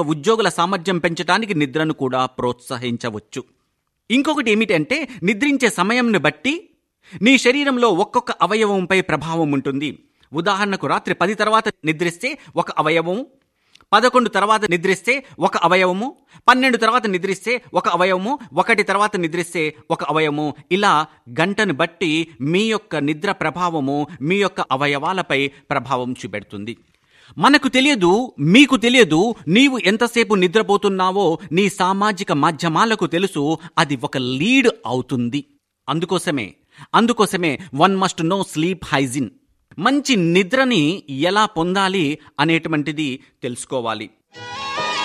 యొక్క ఉద్యోగుల సామర్థ్యం పెంచడానికి నిద్రను కూడా ప్రోత్సహించవచ్చు ఇంకొకటి ఏమిటంటే నిద్రించే సమయంని బట్టి నీ శరీరంలో ఒక్కొక్క అవయవంపై ప్రభావం ఉంటుంది ఉదాహరణకు రాత్రి పది తర్వాత నిద్రిస్తే ఒక అవయవం పదకొండు తర్వాత నిద్రిస్తే ఒక అవయవము పన్నెండు తర్వాత నిద్రిస్తే ఒక అవయవము ఒకటి తర్వాత నిద్రిస్తే ఒక అవయవము ఇలా గంటను బట్టి మీ యొక్క నిద్ర ప్రభావము మీ యొక్క అవయవాలపై ప్రభావం చూపెడుతుంది మనకు తెలియదు మీకు తెలియదు నీవు ఎంతసేపు నిద్రపోతున్నావో నీ సామాజిక మాధ్యమాలకు తెలుసు అది ఒక లీడ్ అవుతుంది అందుకోసమే అందుకోసమే one must know sleep hygiene మంచి నిద్రని ఎలా పొందాలి అనేటువంటిది తెలుసుకోవాలి